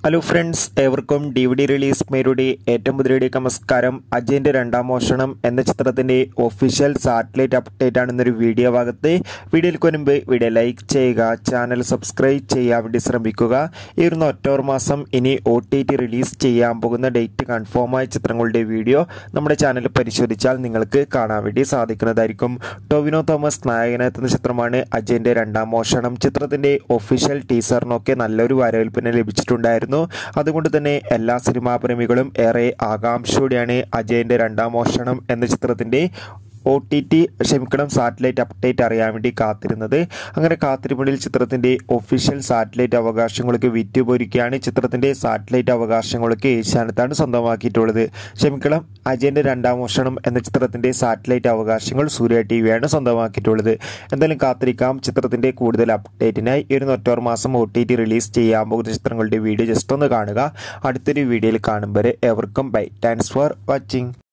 hello friends ഏവർക്കും D V D release മേരുടെ ഏറ്റവും പുതിയടിക്ക് നമസ്കാരം അജയൻ്റെ രണ്ടാം മോഷണം എന്ന ചിത്രത്തിൻ്റെ ഒഫീഷ്യൽ സാറ്റലൈറ്റ് അപ്ഡേറ്റ് ആണ് ഇന്നൊരു വീഡിയോ ഭാഗത്ത് വീഡിയോയിൽ മുൻപ് വീഡിയോ ലൈക്ക് ചെയ്യുക ചാനൽ സബ്സ്ക്രൈബ് ചെയ്യാൻ വേണ്ടി ശ്രമിക്കുക ഈ ഒരു ഒക്ടോബർ മാസം ഇനി ഒ ടി ടി റിലീസ് ചെയ്യാൻ പോകുന്ന ഡേറ്റ് കൺഫേമായ ചിത്രങ്ങളുടെ വീഡിയോ നമ്മുടെ ചാനൽ പരിശോധിച്ചാൽ നിങ്ങൾക്ക് കാണാൻ വേണ്ടി സാധിക്കുന്നതായിരിക്കും ടോവിനോ തോമസ് നായകനെത്തുന്ന ചിത്രമാണ് അജയൻ്റെ രണ്ടാം മോഷണം ചിത്രത്തിൻ്റെ ഒഫീഷ്യൽ ടീസറിനൊക്കെ നല്ലൊരു വരവേൽപ്പിന് ലഭിച്ചിട്ടുണ്ടായിരുന്നു അതുകൊണ്ട് തന്നെ എല്ലാ സിനിമാ പ്രേമികളും ഏറെ ആകാംക്ഷയോടെയാണ് അജയൻ്റെ രണ്ടാം മോഷണം എന്ന ചിത്രത്തിൻ്റെ ഒ ടി ടി ക്ഷമിക്കണം സാറ്റലൈറ്റ് അപ്ഡേറ്റ് അറിയാൻ വേണ്ടി കാത്തിരുന്നത് അങ്ങനെ കാത്തിരിപ്പിനിൽ ചിത്രത്തിൻ്റെ ഒഫീഷ്യൽ സാറ്റലൈറ്റ് അവകാശങ്ങൾക്ക് വിറ്റുപോയിരിക്കുകയാണ് ചിത്രത്തിൻ്റെ സാറ്റലൈറ്റ് അവകാശങ്ങൾക്ക് ഏഷ്യാനെത്താണ് സ്വന്തമാക്കിയിട്ടുള്ളത് ക്ഷമിക്കണം അജയൻ്റെ രണ്ടാം മോഷണം എന്ന ചിത്രത്തിൻ്റെ സാറ്റലൈറ്റ് അവകാശങ്ങൾ സൂര്യ ടി വിയാണ് സ്വന്തമാക്കിയിട്ടുള്ളത് എന്തായാലും കാത്തിരിക്കാം ചിത്രത്തിൻ്റെ കൂടുതൽ അപ്ഡേറ്റിനായി ഈ ഒരു ഒക്ടോബർ മാസം ഒ ടി ടി റിലീസ് ചെയ്യാൻ പോകുന്ന ചിത്രങ്ങളുടെ വീഡിയോ ജസ്റ്റ് ഒന്ന് കാണുക അടുത്തൊരു വീഡിയോയിൽ കാണും വരെ എവർക്കും ബൈ താങ്ക്സ് ഫോർ വാച്ചിങ്